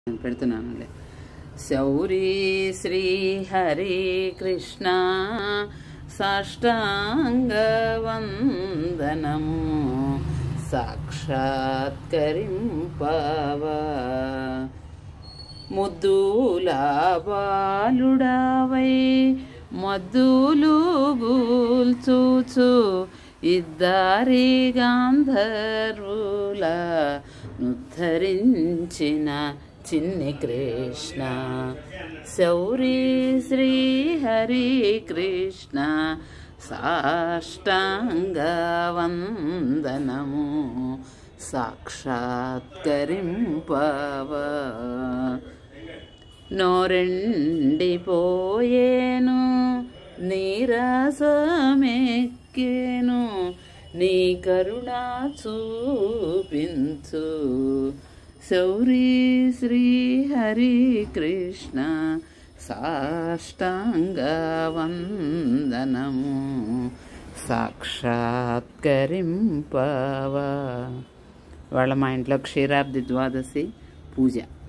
నేను పెడుతున్నానులే శౌరీ శ్రీ హరి కృష్ణ సాష్టాంగ వందనము సాక్షాత్కరింపవా ముద్దుల బాలుడవై మద్దులు గూల్చూచు ఇద్దరి గాంధర్వుల నుద్ధరించిన చిన్ని కృష్ణ శౌరి శ్రీ హరి కృష్ణ సాష్టాంగ వందనము సాక్షాత్కరింపవా నోరెండిపోయేను నీరసమెక్కేను నీ కరుణ చూపించు శౌరి శ్రీ హరి కృష్ణ సాష్టాంగ వందనము సాక్షాత్కరింపవా వాళ్ళ మా ఇంట్లో క్షీరాబ్ది ద్వాదశి పూజ